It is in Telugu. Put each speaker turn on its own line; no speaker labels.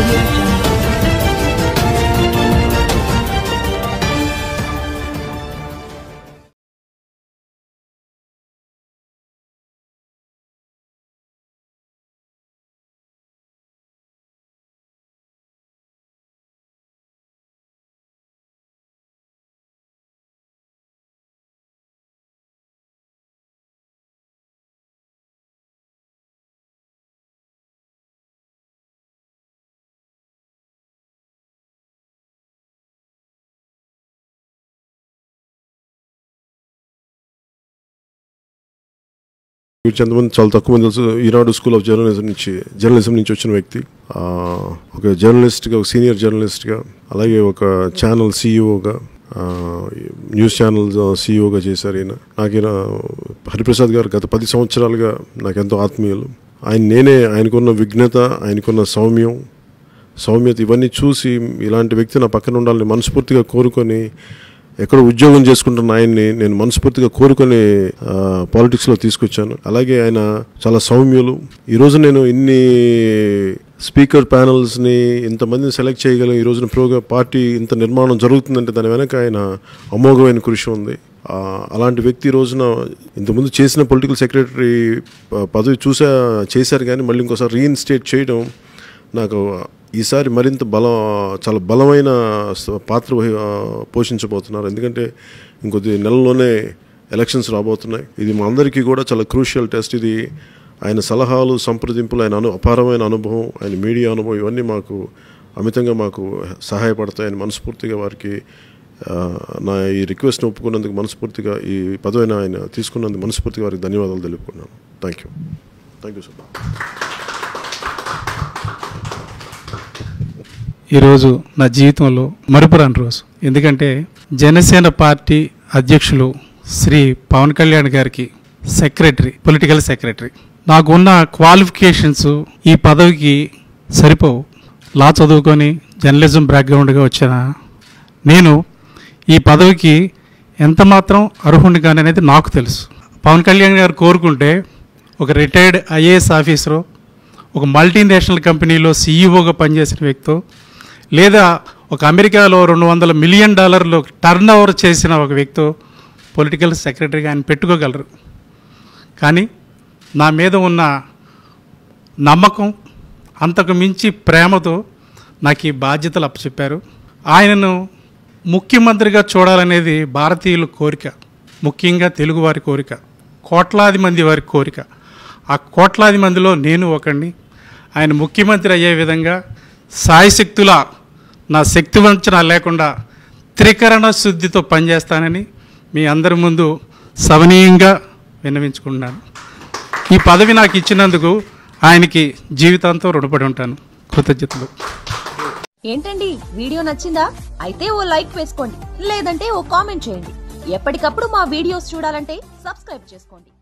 audio jungle.
గురించి ఎంతమంది చాలా తక్కువ మంది తెలుసు ఈనాడు స్కూల్ ఆఫ్ జర్నలిజం నుంచి జర్నలిజం నుంచి వచ్చిన వ్యక్తి ఆ, ఒక జర్నలిస్ట్గా ఒక సీనియర్ జర్నలిస్ట్గా అలాగే ఒక ఛానల్ సీఈఓగా న్యూస్ ఛానల్ సీఈఓగా చేశారు ఈయన నాకు ఈయన హరిప్రసాద్ గారు గత పది సంవత్సరాలుగా నాకు ఎంతో ఆత్మీయులు ఆయన నేనే ఆయనకున్న విఘ్నత ఆయనకున్న సౌమ్యం సౌమ్యత ఇవన్నీ చూసి ఇలాంటి వ్యక్తి నా పక్కన ఉండాలని మనస్ఫూర్తిగా కోరుకొని ఎక్కడ ఉద్యోగం చేసుకుంటున్న ఆయన్ని నేను మనస్ఫూర్తిగా కోరుకొని ఆ, పాలిటిక్స్లో తీసుకొచ్చాను అలాగే ఆయన చాలా సౌమ్యులు ఈరోజు నేను ఇన్ని స్పీకర్ ప్యానల్స్ని ఇంతమందిని సెలెక్ట్ చేయగలిగిన ఈ రోజున ప్రోగా పార్టీ ఇంత నిర్మాణం జరుగుతుందంటే దాని వెనక ఆయన అమోఘమైన కృషి ఉంది ఆ, అలాంటి వ్యక్తి ఈ రోజున ఇంతకుముందు చేసిన పొలిటికల్ సెక్రటరీ ప- పదవి చూసా చేశారు కానీ మళ్ళీ ఇంకోసారి రీఇన్స్టేట్ చేయడం నాకు ఈసారి మరింత బలం చాలా బలమైన స- పాత్ర వహి- ఆ, పోషించబోతున్నారు ఎందుకంటే ఇంకొద్ది నెలలోనే ఎలక్షన్స్ రాబోతున్నాయి ఇది మా అందరికీ కూడా చాలా క్రూషియల్ టెస్ట్ ఇది ఆయన సలహాలు సంప్రదింపులు ఆయన అను అపారమైన అనుభవం ఆయన మీడియా అనుభవం ఇవన్నీ మాకు అమితంగా మాకు సహాయపడతాయని మనస్ఫూర్తిగా వారికి ఆ, నా ఈ రిక్వెస్ట్ని ఒప్పుకున్నందుకు మనస్ఫూర్తిగా ఈ పదవిని ఆయన తీసుకున్నందుకు మనస్ఫూర్తిగా వారికి ధన్యవాదాలు తెలుపుకున్నాను thank you thank you so much
ఈరోజు నా జీవితంలో మరుపురాని రోజు ఎందుకంటే జనసేన పార్టీ అధ్యక్షులు శ్రీ పవన్ కళ్యాణ్ గారికి సెక్రటరీ పొలిటికల్ సెక్రటరీ నాకున్న క్వాలిఫికేషన్స్ ఈ పదవికి సరిపోవు లా చదువుకొని జర్నలిజం బ్యాక్గ్రౌండ్గా వచ్చిన నేను ఈ పదవికి ఎంత మాత్రం అర్హుడిని కానీ అనేది నాకు తెలుసు పవన్ కళ్యాణ్ గారు కోరుకుంటే ఒక రిటైర్డ్ ఐఏఎస్ ఆఫీసరు ఒక మల్టీనేషనల్ కంపెనీలో సీఈఓగా పనిచేసిన వ్యక్తో లేదా ఒక అమెరికాలో రెండు వందల మిలియన్ డాలర్లు టర్న్ ఓవర్ చేసిన ఒక వ్యక్తో పొలిటికల్ సెక్రటరీగా ఆయన పెట్టుకోగలరు కానీ నా మీద ఉన్న నమ్మకం అంతకు మించి ప్రేమతో నాకు ఈ బాధ్యతలు అప్పచెప్పారు ఆయనను ముఖ్యమంత్రిగా చూడాలనేది భారతీయుల కోరిక ముఖ్యంగా తెలుగువారి కోరిక కోట్లాది మంది వారి కోరిక ఆ కోట్లాది మందిలో నేను ఒకడిని ఆయన ముఖ్యమంత్రి అయ్యే విధంగా సాయశక్తుల నా శక్తి వంచన లేకుండా త్రికరణ శుద్ధితో పనిచేస్తానని మీ అందరి ముందు సవనీయంగా విన్నవించుకుంటున్నాను ఈ పదవి నాకు ఇచ్చినందుకు ఆయనకి జీవితాంతం రుణపడి ఉంటాను కృతజ్ఞతలు
ఏంటండి వీడియో నచ్చిందా అయితే ఓ లైక్ వేసుకోండి లేదంటే ఓ కామెంట్ చేయండి ఎప్పటికప్పుడు మా వీడియోస్ చూడాలంటే సబ్స్క్రైబ్ చేసుకోండి